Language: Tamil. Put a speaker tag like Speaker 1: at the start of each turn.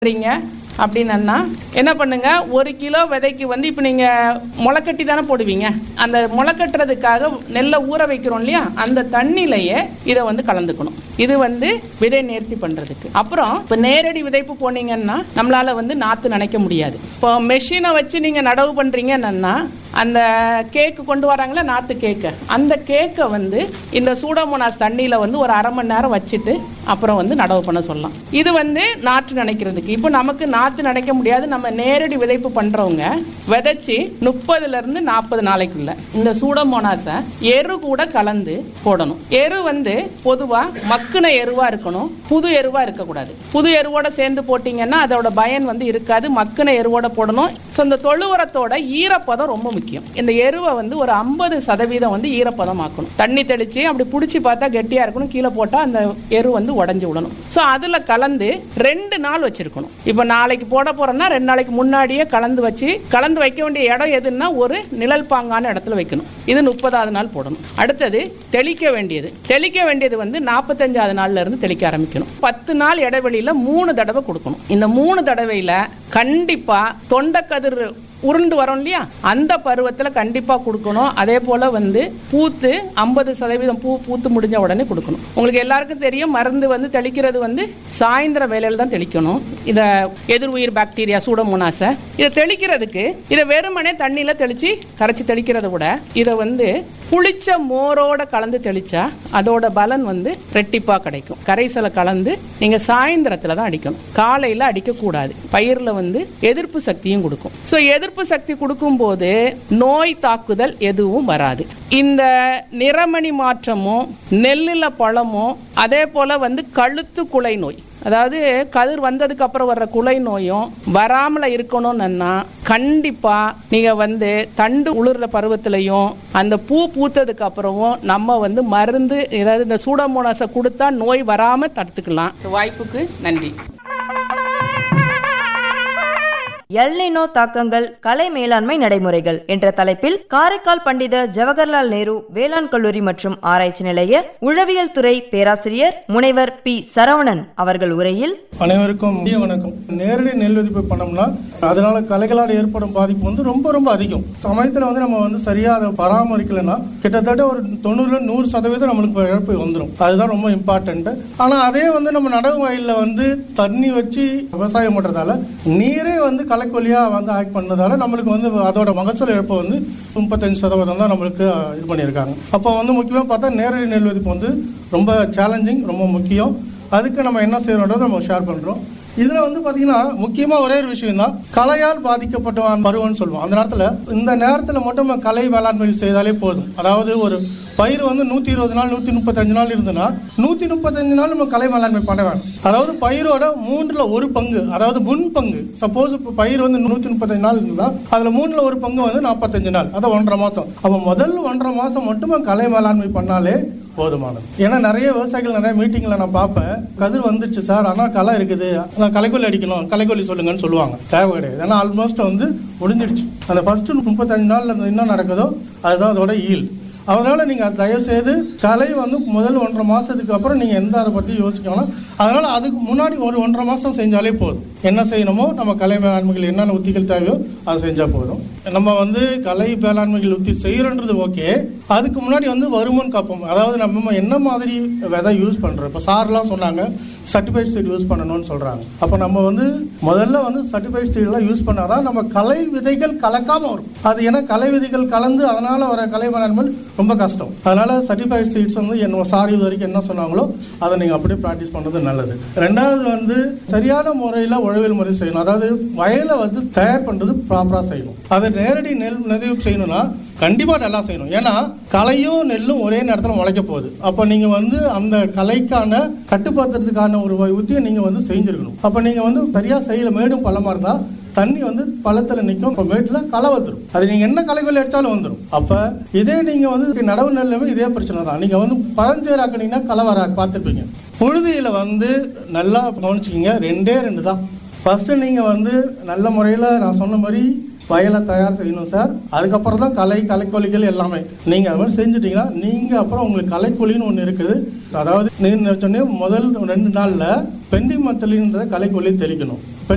Speaker 1: பண்றீங்க அப்படின்னா என்ன பண்ணுங்க ஒரு கிலோ விதைக்கு வந்து இப்போ நீங்க முளைக்கட்டி தானே போடுவீங்க அந்த முளைக்கட்டுறதுக்காக நெல்லை ஊற வைக்கிறோம் இல்லையா அந்த தண்ணியிலேயே இதை வந்து கலந்துக்கணும் இது வந்து விதை நேர்த்தி பண்றதுக்கு அப்புறம் இப்போ நேரடி விதைப்பு போனீங்கன்னா நம்மளால வந்து நாத்து நனைக்க முடியாது இப்போ மெஷினை வச்சு நீங்க நடவு பண்றீங்கன்னா அந்த கேக்கு கொண்டு வராங்களே நாத்து கேக்கு அந்த கேக்கை வந்து இந்த சூடோமோனாஸ் தண்ணியில வந்து ஒரு அரை மணி நேரம் வச்சுட்டு அப்புறம் வந்து நடவு பண்ண சொல்லலாம் இது வந்து நாற்று நினைக்கிறதுக்கு இப்போ நமக்கு நாற்று நினைக்க முடியாது நம்ம நேரடி விதைப்பு பண்றவங்க விதைச்சு முப்பதுல இருந்து நாற்பது நாளைக்குள்ள இந்த சூடோமோனாஸை எரு கூட கலந்து போடணும் எரு வந்து பொதுவா மக்குன எருவா இருக்கணும் புது எருவா இருக்கக்கூடாது புது எருவோட சேர்ந்து போட்டீங்கன்னா அதோட பயன் வந்து இருக்காது மக்குன எருவோட போடணும் ஸோ இந்த தொழு உரத்தோட ஈரப்பதம் ரொம்ப முக்கியம் இந்த எருவை வந்து ஒரு ஐம்பது சதவீதம் வந்து ஈரப்பதம் ஆக்கணும் தண்ணி தெளிச்சு அப்படி பிடிச்சி பார்த்தா கெட்டியா இருக்கணும் கீழே போட்டா அந்த எரு வந்து உடஞ்சி விடணும் ஸோ அதுல கலந்து ரெண்டு நாள் வச்சிருக்கணும் இப்போ நாளைக்கு போட போறோம்னா ரெண்டு நாளைக்கு முன்னாடியே கலந்து வச்சு கலந்து வைக்க வேண்டிய இடம் எதுன்னா ஒரு நிழல் பாங்கான இடத்துல வைக்கணும் இது முப்பதாவது நாள் போடணும் அடுத்தது தெளிக்க வேண்டியது தெளிக்க வேண்டியது வந்து நாற்பத்தஞ்சாவது நாள்ல இருந்து தெளிக்க ஆரம்பிக்கணும் பத்து நாள் இடைவெளியில மூணு தடவை கொடுக்கணும் இந்த மூணு தடவையில கண்டிப்பா தொண்டைக்கதிர் உருண்டு வரோம் இல்லையா அந்த பருவத்துல கண்டிப்பா கொடுக்கணும் அதே போல வந்து பூத்து ஐம்பது சதவீதம் பூ பூத்து முடிஞ்ச உடனே கொடுக்கணும் உங்களுக்கு எல்லாருக்கும் தெரியும் மருந்து வந்து தெளிக்கிறது வந்து சாயந்தர வேலையில தான் தெளிக்கணும் இத எதிர் உயிர் பாக்டீரியா சூடமோனாச இதை தெளிக்கிறதுக்கு இதை வெறுமனே தண்ணியில தெளிச்சு கரைச்சி தெளிக்கிறத விட இதை வந்து புளிச்ச மோரோட கலந்து தெளிச்சா அதோட பலன் வந்து ரெட்டிப்பா கிடைக்கும் கரைசலை கலந்து நீங்க சாயந்தரத்துல தான் அடிக்கணும் காலையில அடிக்க கூடாது பயிர்ல வந்து எதிர்ப்பு சக்தியும் கொடுக்கும் ஸோ எதிர்ப்பு சக்தி கொடுக்கும்போது நோய் தாக்குதல் எதுவும் வராது இந்த நிறமணி மாற்றமும் நெல்லுல பழமும் அதே போல வந்து கழுத்து குலை நோய் அதாவது கதிர் வந்ததுக்கு அப்புறம் வர்ற குலை நோயும் வராமல இருக்கணும்னா கண்டிப்பா நீங்க வந்து தண்டு உளுர்ற பருவத்திலையும் அந்த பூ பூத்ததுக்கு அப்புறமும் நம்ம வந்து மருந்து ஏதாவது இந்த சூடமோனாஸை கொடுத்தா நோய் வராம தடுத்துக்கலாம் வாய்ப்புக்கு நன்றி
Speaker 2: எல்னினோ தாக்கங்கள் கலை மேலாண்மை நடைமுறைகள் என்ற தலைப்பில் காரைக்கால் பண்டித ஜவஹர்லால் நேரு வேளாண் கல்லூரி மற்றும் ஆராய்ச்சி நிலைய உழவியல் துறை பேராசிரியர் முனைவர் பி சரவணன் அவர்கள் உரையில்
Speaker 3: அனைவருக்கும் மதிய வணக்கம் நேரடி நெல் விதிப்பு பண்ணோம்னா அதனால கலைகளால் ஏற்படும் பாதிப்பு வந்து ரொம்ப ரொம்ப அதிகம் சமயத்தில் வந்து நம்ம வந்து சரியா அதை பராமரிக்கலைன்னா கிட்டத்தட்ட ஒரு தொண்ணூறுல நூறு சதவீதம் நம்மளுக்கு இழப்பு வந்துடும் அதுதான் ரொம்ப இம்பார்ட்டன்ட் ஆனா அதே வந்து நம்ம நடவு வயல்ல வந்து தண்ணி வச்சு விவசாயம் பண்றதால நீரே வந்து கலைக்கொல்லியா வந்து ஆக்ட் பண்ணதால நம்மளுக்கு வந்து அதோட மகசூல் இழப்பு வந்து முப்பத்தஞ்சு சதவீதம் தான் நம்மளுக்கு இது பண்ணியிருக்காங்க அப்போ வந்து முக்கியமாக பார்த்தா நேரடி நெல் விதிப்பு வந்து ரொம்ப சேலஞ்சிங் ரொம்ப முக்கியம் அதுக்கு நம்ம என்ன செய்யறோன்றதை நம்ம ஷேர் பண்றோம் இதுல வந்து பாத்தீங்கன்னா முக்கியமா ஒரே ஒரு விஷயம் தான் கலையால் பாதிக்கப்பட்ட பருவம்னு சொல்லுவோம் அந்த நேரத்துல இந்த நேரத்துல மட்டும் நம்ம கலை வேளாண்மை செய்தாலே போதும் அதாவது ஒரு பயிர் வந்து நூத்தி இருபது நாள் நூத்தி முப்பத்தஞ்சு நாள் இருந்ததுன்னா நூத்தி முப்பத்தஞ்சு நாள் நம்ம கலை வேளாண்மை பண்ண வேணும் அதாவது பயிரோட மூன்றுல ஒரு பங்கு அதாவது முன் பங்கு சப்போஸ் இப்போ பயிர் வந்து நூத்தி முப்பத்தஞ்சு நாள் இருந்தா அதுல மூணுல ஒரு பங்கு வந்து நாற்பத்தஞ்சு நாள் அதான் ஒன்றரை மாசம் அப்ப முதல் ஒன்றரை மாசம் மட்டும் கலை வேளாண்மை பண்ணாலே போதுமானது ஏன்னா நிறைய விவசாயிகள் நிறைய மீட்டிங்ல நான் பார்ப்பேன் கதிர் வந்துருச்சு சார் ஆனா களை இருக்குது அதான் களைக்கொல்லி அடிக்கணும் களைக்கொல்லி சொல்லுங்கன்னு சொல்லுவாங்க தேவை கிடையாது ஏன்னா ஆல்மோஸ்ட் வந்து முடிஞ்சிடுச்சு அந்த ஃபர்ஸ்ட் முப்பத்தஞ்சு நாள்ல இருந்து என்ன நடக்குதோ அதுதான் அதோட ஈல் அதனால நீங்க தயவு செய்து கலை வந்து முதல் ஒன்றரை மாசத்துக்கு அப்புறம் நீங்க எந்த அதை பத்தி யோசிக்கணும் அதனால அதுக்கு முன்னாடி ஒரு ஒன்றரை மாசம் செஞ்சாலே போதும் என்ன செய்யணுமோ நம்ம கலை மேலாண்மைகள் என்னென்ன உத்திகள் தேவையோ அதை செஞ்சா போதும் நம்ம வந்து கலை மேலாண்மைகள் உத்தி செய்யறன்றது ஓகே அதுக்கு முன்னாடி வந்து வருமான் காப்போம் அதாவது நம்ம என்ன மாதிரி விதை யூஸ் பண்றோம் இப்போ சார்லாம் சொன்னாங்க சர்டிஃபைட் சீட் யூஸ் பண்ணணும்னு சொல்றாங்க அப்போ நம்ம வந்து முதல்ல வந்து சர்டிஃபைட் சீட்லாம் யூஸ் பண்ணாதான் நம்ம கலை விதைகள் கலக்காம வரும் அது ஏன்னா கலை விதைகள் கலந்து அதனால வர கலை மேலாண்மை ரொம்ப கஷ்டம் அதனால சர்டிஃபைட் சீட்ஸ் வந்து என்ன சார் இது வரைக்கும் என்ன சொன்னாங்களோ அதை நீங்க அப்படியே ப்ராக்டிஸ் பண்றது நல்லது ரெண்டாவது வந்து சரியான முறையில் உழவியல் முறை செய்யணும் அதாவது வயலை வந்து தயார் பண்றது ப்ராப்பரா செய்யணும் அதை நேரடி நெல் நெதிவு செய்யணும்னா கண்டிப்பா நல்லா செய்யணும் ஏன்னா களையும் நெல்லும் ஒரே நேரத்தில் முளைக்க போகுது அப்ப நீங்க வந்து அந்த கலைக்கான கட்டுப்படுத்துறதுக்கான ஒரு உத்தியை நீங்க வந்து செஞ்சிருக்கணும் அப்ப நீங்க வந்து சரியா செய்யல மேடும் பள்ளமா இருந்தா தண்ணி வந்து பள்ளத்துல நிற்கும் இப்போ மேட்டுல களை வந்துடும் அது நீங்க என்ன களைகள் அடிச்சாலும் வந்துடும் அப்ப இதே நீங்க வந்து நடவு நெல்லுமே இதே பிரச்சனை தான் நீங்க வந்து பழஞ்சேராக்கினீங்கன்னா களை வர பார்த்துருப்பீங்க புழுதியில வந்து நல்லா கவனிச்சுக்கிங்க ரெண்டே ரெண்டு தான் ஃபர்ஸ்ட் நீங்க வந்து நல்ல முறையில் நான் சொன்ன மாதிரி வயலை தயார் செய்யணும் சார் அதுக்கப்புறம் தான் கலை கலைக்கொல்லிகள் எல்லாமே நீங்க அது மாதிரி செஞ்சுட்டீங்கன்னா நீங்க அப்புறம் உங்களுக்கு கலைக்கொல்லின்னு ஒன்று இருக்குது அதாவது நீங்க சொன்னே முதல் ரெண்டு நாள்ல பெண்டி மத்தலின்ற கலைக்கொல்லி தெளிக்கணும்